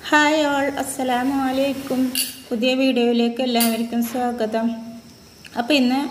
hi all അസ്സലാമു അലൈക്കും പുതിയ വീഡിയോയിലേക്ക് എല്ലാവർക്കും സ്വാഗതം അപ്പോൾ ഇന്ന്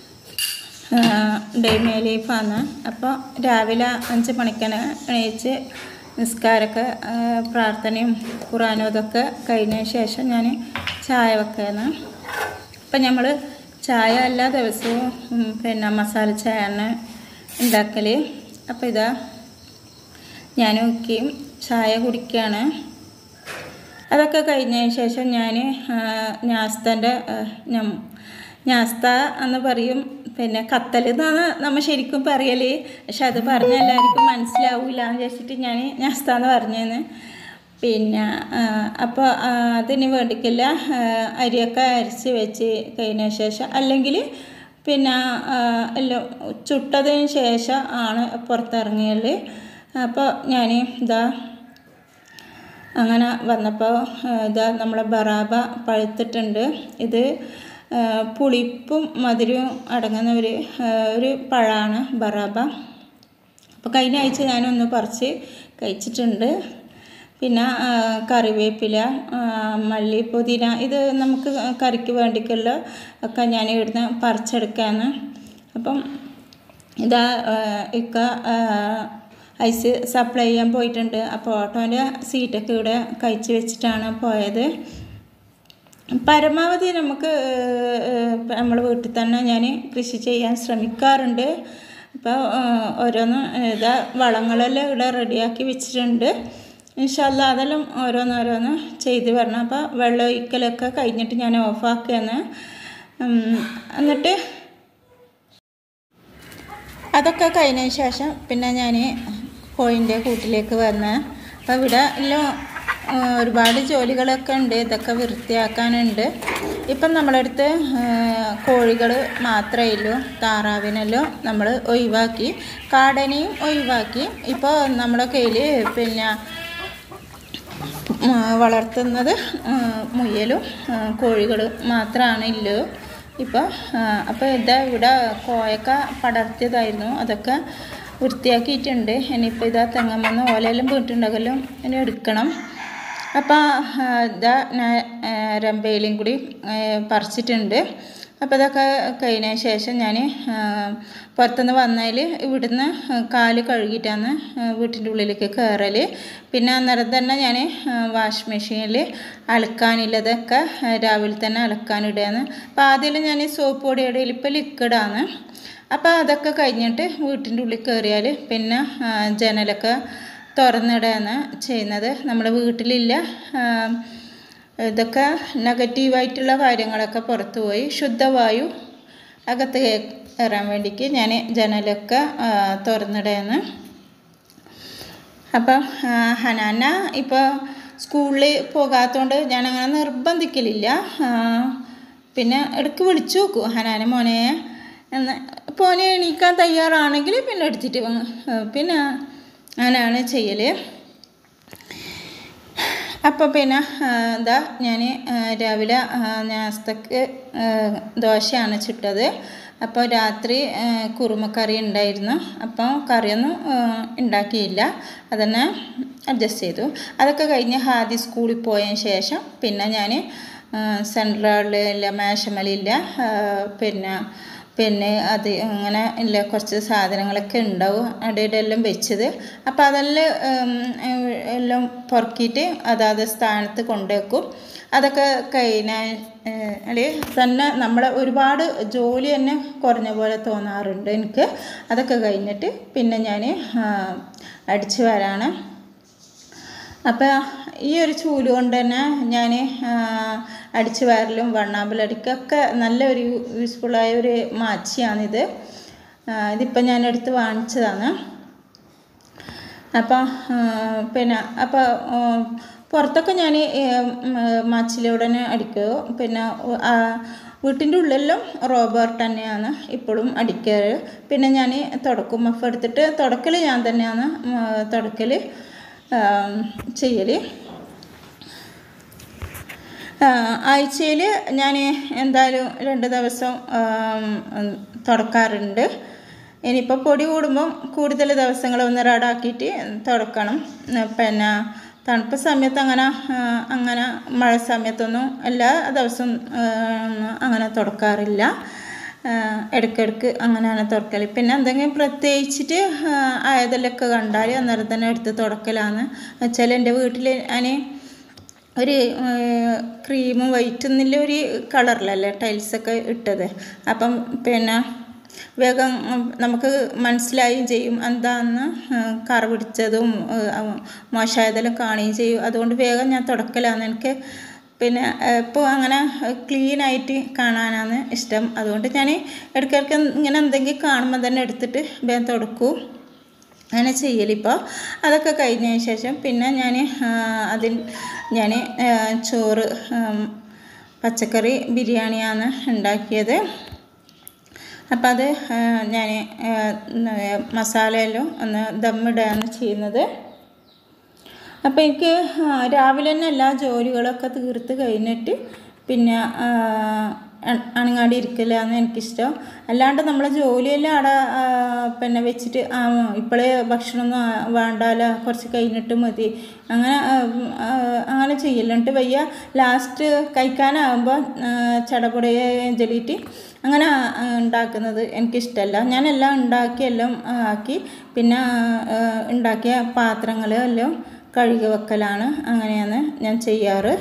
ഡെയ്മേ ലൈഫാണ് അപ്പോൾ രാവിലെ അഞ്ച് മണിക്കാണ് എണീച്ച് നിസ്കാരമൊക്കെ ആ, പ്രാർത്ഥനയും ഖുറാനും ഇതൊക്കെ കഴിഞ്ഞതിന് ശേഷം ഞാൻ ചായ വെക്കുകയാണ് അപ്പം നമ്മൾ ചായ എല്ലാ ദിവസവും ഉം, പിന്നെ മസാല ചായയാണ് ഉണ്ടാക്കൽ അപ്പോൾ ഇതാ ഞാൻ ഉക്കയും ചായ കുടിക്കുകയാണ് അതൊക്കെ കഴിഞ്ഞതിന് ശേഷം ഞാൻ ഞാസ്തൻ്റെ ഞാസ്ത എന്ന് പറയും പിന്നെ കത്തൽ എന്നാണ് നമ്മൾ ശരിക്കും പറയൽ പക്ഷെ അത് പറഞ്ഞ എല്ലാവർക്കും മനസ്സിലാവില്ല എന്ന് വിചാരിച്ചിട്ട് ഞാൻ ഞാസ്ത എന്ന് പറഞ്ഞതെന്ന് പിന്നെ അപ്പോൾ അതിന് വേണ്ടിക്കില്ല ആ, അരിയൊക്കെ അരച്ച് വെച്ച് കഴിഞ്ഞ ശേഷം അല്ലെങ്കിൽ പിന്നെ ആ, എല്ലാം ചുട്ടതിന് ശേഷം ആണ് പുറത്തിറങ്ങിയൽ അപ്പോൾ ഞാൻ ഇതാ അങ്ങനെ വന്നപ്പോൾ ഇതാ നമ്മളെ ബറാബ പഴുത്തിട്ടുണ്ട് ഇത് ആ, പുളിപ്പും മധുരവും അടങ്ങുന്ന ഒരു ആ, ഒരു പഴമാണ് ബറാബ അപ്പോൾ കഴിഞ്ഞ ആഴ്ച ഞാനൊന്ന് പറിച്ച് കഴിച്ചിട്ടുണ്ട് പിന്നെ ആ, കറിവേപ്പില ആ, മല്ലി പുതിന ഇത് നമുക്ക് കറിക്ക് വേണ്ടിക്കുള്ള ഒക്കെ ഞാൻ ഇവിടുന്ന് പറിച്ചെടുക്കാന്ന് അപ്പം ഇതാ ആ, ഇക്ക ആ, ഐസ് സപ്ലൈ ചെയ്യാൻ പോയിട്ടുണ്ട് അപ്പോൾ ഓട്ടോൻ്റെ സീറ്റൊക്കെ ഇവിടെ കഴിച്ച് വെച്ചിട്ടാണ് പോയത് പരമാവധി നമുക്ക് നമ്മൾ വീട്ടിൽ തന്നെ ഞാൻ കൃഷി ചെയ്യാൻ ശ്രമിക്കാറുണ്ട് അപ്പോൾ ഓരോന്ന് ഇതാ വളങ്ങളെല്ലാം ഇവിടെ റെഡിയാക്കി വെച്ചിട്ടുണ്ട് ഇൻഷല്ല അതെല്ലാം ഓരോന്നോരോന്ന് ചെയ്ത് വരണം അപ്പോൾ വെള്ളം ഒഴിക്കലൊക്കെ കഴിഞ്ഞിട്ട് ഞാൻ ഓഫാക്കുകയാണ് ഉം, എന്നിട്ട് അതൊക്കെ കഴിഞ്ഞതിന് ശേഷം പിന്നെ ഞാൻ കോഴിൻ്റെ കൂട്ടിലേക്ക് വന്ന് അപ്പോൾ ഇവിടെ എല്ലാം ആ, ഒരുപാട് ജോലികളൊക്കെ ഉണ്ട് ഇതൊക്കെ വൃത്തിയാക്കാനുണ്ട് ഇപ്പം നമ്മളടുത്ത് കോഴികൾ മാത്രമേ ഉള്ളൂ താറാവിനെല്ലാം നമ്മൾ ഒഴിവാക്കി കാടനെയും ഒഴിവാക്കി ഇപ്പോൾ നമ്മുടെ കയ്യിൽ പിന്നെ ആ, വളർത്തുന്നത് ആ, മുയലും കോഴികൾ മാത്രമാണ് ഉള്ളൂ ഇപ്പോൾ അപ്പോൾ ഇതാ ഇവിടെ കോയൊക്കെ പടർത്തിയതായിരുന്നു അതൊക്കെ വൃത്തിയാക്കിയിട്ടുണ്ട് ഇനിയിപ്പോൾ ഇതാ തെങ്ങമ്മന്ന് ഓലയെല്ലാം വീട്ടുണ്ടെങ്കിലും ഇനി എടുക്കണം അപ്പോൾ ആ, ഇതാ ഞാൻ രമ്പയിലും കൂടി ആ, പറിച്ചിട്ടുണ്ട് അപ്പോൾ ഇതൊക്കെ കഴിഞ്ഞതിന് ശേഷം ഞാൻ പുറത്തുനിന്ന് വന്നതിൽ ഇവിടുന്ന് കാല് കഴുകിയിട്ടാണ് വീട്ടിൻ്റെ ഉള്ളിലേക്ക് കയറൽ പിന്നെ അന്നേരം തന്നെ ഞാൻ വാഷ് മെഷീനിൽ അലക്കാനുള്ളതൊക്കെ രാവിലെ തന്നെ അലക്കാനിടുകയാണ് അപ്പോൾ ആദ്യം ഞാൻ സോപ്പ് പൊടിയുടെ ഇപ്പോൾ ലിക്വിഡാണ് അപ്പോൾ അതൊക്കെ കഴിഞ്ഞിട്ട് വീട്ടിൻ്റെ ഉള്ളിൽ കയറിയാൽ പിന്നെ ആ, ജനലൊക്കെ തുറന്നിടുകയാണ് ചെയ്യുന്നത് നമ്മുടെ വീട്ടിലില്ല ആ, ഇതൊക്കെ നെഗറ്റീവായിട്ടുള്ള കാര്യങ്ങളൊക്കെ പുറത്തു പോയി ശുദ്ധവായു അകത്ത് കയറാൻ വേണ്ടിക്ക് ഞാൻ ജനലൊക്കെ ആ, തുറന്നിടുകയാണ് അപ്പം ആ, ഹനാന ഇപ്പോൾ സ്കൂളിൽ പോകാത്തതുകൊണ്ട് ഞാൻ അങ്ങനെ നിർബന്ധിക്കലില്ല ആ, പിന്നെ ഇടയ്ക്ക് വിളിച്ചു നോക്കും ഹനാന മോനെ എന്ന് പോനെ എണീക്കാൻ തയ്യാറാണെങ്കിൽ പിന്നെ എടുത്തിട്ട് വന്ന് ആ, പിന്നെ അങ്ങനെയാണ് ചെയ്യൽ അപ്പോൾ പിന്നെ ആ, എന്താ ഞാൻ രാവിലെ നാസ്തക്ക് ദോശയാണ് ചുട്ടത് അപ്പോൾ രാത്രി ആ, കുറുമക്കറി ഉണ്ടായിരുന്നു അപ്പോൾ കറിയൊന്നും ആ, ഉണ്ടാക്കിയില്ല അതന്നെ അഡ്ജസ്റ്റ് ചെയ്തു അതൊക്കെ കഴിഞ്ഞ് ഹാദി സ്കൂളിൽ പോയതിന് ശേഷം പിന്നെ ഞാൻ സെൻട്രലില്ല മേശമലില്ല ആ, പിന്നെ പിന്നെ അത് അങ്ങനെ ഇല്ല കുറച്ച് സാധനങ്ങളൊക്കെ ഉണ്ടാവും അവിടെ എല്ലാം വെച്ചത് അപ്പോൾ അതെല്ലാം ഉം, എല്ലാം പൊറുക്കിയിട്ട് അതാത് സ്ഥാനത്ത് കൊണ്ടുവെക്കും അതൊക്കെ കഴിഞ്ഞാൽ തന്നെ നമ്മളെ ഒരുപാട് ജോലി തന്നെ കുറഞ്ഞ പോലെ തോന്നാറുണ്ട് എനിക്ക് അതൊക്കെ കഴിഞ്ഞിട്ട് പിന്നെ ഞാൻ അടിച്ചു വരാണ് അപ്പോൾ ഈ ഒരു ചൂല് കൊണ്ട് തന്നെ ഞാൻ അടിച്ചു വാരലും വണ്ണാമ്പലടിക്കൊക്കെ നല്ലൊരു യൂസ്ഫുള്ളായ ഒരു മാച്ചിയാണിത് ആ, ഇതിപ്പോൾ ഞാൻ എടുത്ത് വാങ്ങിച്ചതാണ് അപ്പോൾ പിന്നെ അപ്പോൾ പുറത്തൊക്കെ ഞാൻ മാച്ചിലൂടെ തന്നെ അടിക്കുക പിന്നെ ആ, വീട്ടിൻ്റെ ഉള്ളിലും റോബർട്ട് തന്നെയാണ് ഇപ്പോഴും അടിക്കാറ് പിന്നെ ഞാൻ തുടക്കും മഫ് എടുത്തിട്ട് തുടക്കൽ ഞാൻ തന്നെയാണ് തുടക്കൽ ചെയ്യൽ ആഴ്ചയിൽ ഞാൻ എന്തായാലും രണ്ട് ദിവസം തുടക്കാറുണ്ട് ഇനിയിപ്പോൾ പൊടി കൂടുമ്പം കൂടുതൽ ദിവസങ്ങൾ ഒന്ന് റെഡാക്കിയിട്ട് തുടക്കണം പിന്നെ തണുപ്പ് സമയത്ത് അങ്ങനെ ആ, അങ്ങനെ മഴ സമയത്തൊന്നും എല്ലാ ദിവസവും ആ, അങ്ങനെ തുടക്കാറില്ല ആ, ഇടയ്ക്കിടയ്ക്ക് അങ്ങനെയാണ് തുടക്കൽ പിന്നെ എന്തെങ്കിലും പ്രത്യേകിച്ചിട്ട് ആ, ആയതിലൊക്കെ കണ്ടാൽ അന്നേരം തന്നെ എടുത്ത് തുടക്കലാണ് വെച്ചാൽ എൻ്റെ വീട്ടിൽ ഞാൻ ഒരു ക്രീമും വൈറ്റും എന്നുള്ള ഒരു കളറിലല്ലേ ടൈൽസൊക്കെ ഇട്ടത് അപ്പം പിന്നെ വേഗം ഉം, നമുക്ക് മനസ്സിലാവുകയും ചെയ്യും എന്താന്ന് കറ പിടിച്ചതും ഏഹ്, മോശമായതെല്ലാം കാണുകയും ചെയ്യും അതുകൊണ്ട് വേഗം ഞാൻ തുടക്കലാണ് എനിക്ക് പിന്നെ ഇപ്പോൾ അങ്ങനെ ക്ലീൻ ആയിട്ട് കാണാനാണ് ഇഷ്ടം അതുകൊണ്ട് ഞാൻ ഇടയ്ക്കിടയ്ക്ക് ഇങ്ങനെ എന്തെങ്കിലും കാണുമ്പോൾ തന്നെ എടുത്തിട്ട് വേഗം തുടക്കും അങ്ങനെ ചെയ്യലിപ്പോൾ അതൊക്കെ കഴിഞ്ഞതിന് ശേഷം പിന്നെ ഞാൻ അതിൽ ഞാൻ ചോറ് ഉം, പച്ചക്കറി ബിരിയാണിയാണ് ഉണ്ടാക്കിയത് അപ്പം അത് ഞാൻ മസാലയെല്ലാം ഒന്ന് ദമ്മിടുകയാണ് ചെയ്യുന്നത് അപ്പോൾ എനിക്ക് ആ, രാവിലെ തന്നെ എല്ലാ ജോലികളൊക്കെ തീർത്ത് കഴിഞ്ഞിട്ട് പിന്നെ ആ, അ- അനങ്ങാടി ഇരിക്കലാണ് എനിക്കിഷ്ടം അല്ലാണ്ട് നമ്മളെ ജോലിയെല്ലാം അവിടെ ആ, പിന്നെ വെച്ചിട്ട് ആ ഇപ്പോഴേ ഭക്ഷണമൊന്നും ആ- വേണ്ടാല കുറച്ച് കഴിഞ്ഞിട്ട് മതി അങ്ങനെ ആ, ആ, അങ്ങനെ ചെയ്യലുണ്ട് വയ്യ ലാസ്റ്റ് കഴിക്കാനാകുമ്പോൾ ചടപുടയെ ജലിയിട്ട് അങ്ങനെ ആ, ഉണ്ടാക്കുന്നത് എനിക്കിഷ്ടമല്ല ഞാനെല്ലാം ഉണ്ടാക്കി എല്ലാം ആ, ആക്കി പിന്നെ ആ, ഉണ്ടാക്കിയ പാത്രങ്ങൾ എല്ലാം കഴുകി വെക്കലാണ് അങ്ങനെയാണ് ഞാൻ ചെയ്യാറ്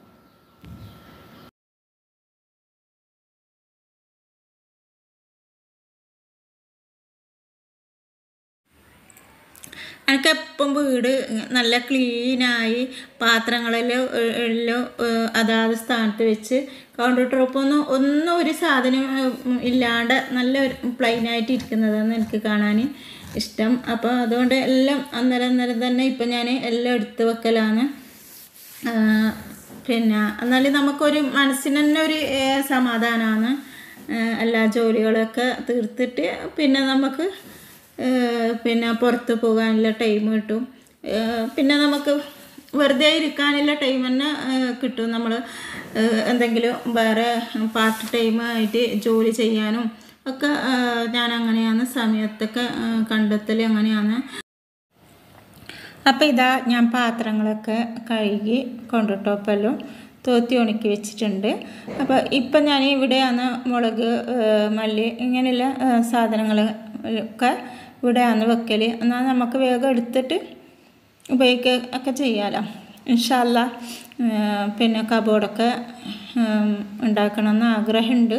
എനിക്കെപ്പം വീട് നല്ല ക്ലീനായി പാത്രങ്ങളെല്ലാം എ- എല്ലാം ഏഹ്, അതാത് സ്ഥാനത്ത് വെച്ച് കൗണ്ടർ ടോപ്പൊന്നും ഒന്നും ഒരു സാധനം ഉം, ഇല്ലാണ്ട് നല്ല ഒരു പ്ലെയിനായിട്ട് ഇരിക്കുന്നതാണ് എനിക്ക് കാണാൻ ഇഷ്ടം അപ്പോൾ അതുകൊണ്ട് എല്ലാം അന്നേരം അന്നേരം തന്നെ ഇപ്പം ഞാൻ എല്ലാം എടുത്ത് വെക്കലാണ് ആ, പിന്നെ എന്നാലും നമുക്കൊരു മനസ്സിന് തന്നെ ഒരു ഏഹ്, സമാധാനമാണ് ഏഹ്, എല്ലാ ജോലികളൊക്കെ തീർത്തിട്ട് പിന്നെ നമുക്ക് ഏഹ്, പിന്നെ പുറത്ത് പോകാനുള്ള ടൈം കിട്ടും ഏഹ്, പിന്നെ നമുക്ക് വെറുതെ ഇരിക്കാനുള്ള ടൈം തന്നെ ഏഹ്, കിട്ടും നമ്മൾ എന്തെങ്കിലും വേറെ പാർട്ട് ടൈം ആയിട്ട് ജോലി ചെയ്യാനും ഒക്കെ ഏഹ്, ഞാൻ അങ്ങനെയാണ് സമയത്തൊക്കെ ഏഹ്, കണ്ടെത്തൽ അങ്ങനെയാണ് അപ്പോൾ ഇതാ ഞാൻ പാത്രങ്ങളൊക്കെ കഴുകി കൊണ്ടിട്ടോപ്പെല്ലാം തോത്തി ഉണക്കി വെച്ചിട്ടുണ്ട് അപ്പോൾ ഇപ്പം ഞാൻ ഇവിടെയാണ് മുളക് ഏഹ്, മല്ലി ഇങ്ങനെയുള്ള ഏഹ്, സാധനങ്ങൾ ഒക്കെ ഇവിടെയാണ് വെക്കൽ എന്നാൽ നമുക്ക് വേഗം എടുത്തിട്ട് ഉപയോഗിക്കുക ഒക്കെ ചെയ്യാമല്ലോ ഇൻഷാല്ല പിന്നെ കബോർഡൊക്കെ ഏഹ്, ഉണ്ടാക്കണമെന്ന് ആഗ്രഹമുണ്ട്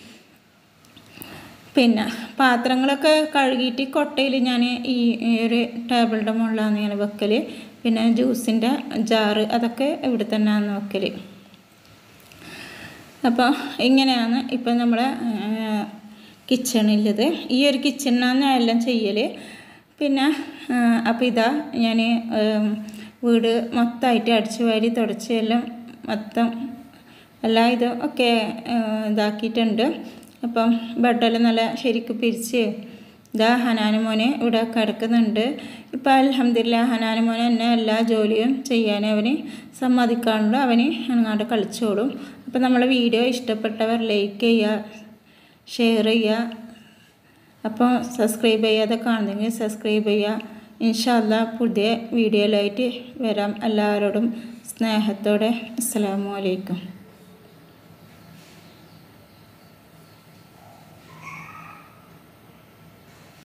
പിന്നെ പാത്രങ്ങളൊക്കെ കഴുകിയിട്ട് കൊട്ടയിൽ ഞാൻ ഈ ഈ ഒരു ടേബിളിൻ്റെ മുകളിലാണ് ഞാൻ വെക്കൽ പിന്നെ ജ്യൂസിൻ്റെ ജാറ് അതൊക്കെ ഇവിടെ തന്നെയാണ് വെക്കൽ അപ്പോൾ ഇങ്ങനെയാണ് ഇപ്പം നമ്മളെ കിച്ചണിലുള്ളത് ഈ ഒരു കിച്ചണിനാണ് ഞാൻ എല്ലാം ചെയ്യൽ പിന്നെ അപ്പോൾ ഇതാ ഞാൻ വീട് മൊത്തമായിട്ട് അടിച്ചു വാരി തുടച്ച് എല്ലാം മൊത്തം എല്ലാ ഇതും ഒക്കെ ആ, ഇതാക്കിയിട്ടുണ്ട് അപ്പം ബെഡെല്ലാം നല്ല ശരിക്ക് പിരിച്ച് ഇതാ ഹനാന് മോനെ ഇവിടെ കിടക്കുന്നുണ്ട് ഇപ്പം അലഹമില്ല ഹനാന് മോനെ എന്നെ എല്ലാ ജോലിയും ചെയ്യാൻ അവന് സമ്മതിക്കാറുണ്ട് അവന് അങ്ങാണ്ട് കളിച്ചോളും അപ്പം നമ്മളെ വീഡിയോ ഇഷ്ടപ്പെട്ടവർ ലൈക്ക് ചെയ്യുക ഷെയർ ചെയ്യുക അപ്പോൾ സബ്സ്ക്രൈബ് ചെയ്യാതെ കാണുന്നെങ്കിൽ സബ്സ്ക്രൈബ് ചെയ്യുക ഇൻഷാല്ല പുതിയ വീഡിയോയിലായിട്ട് വരാം എല്ലാവരോടും സ്നേഹത്തോടെ അസ്സലാമു അലൈക്കും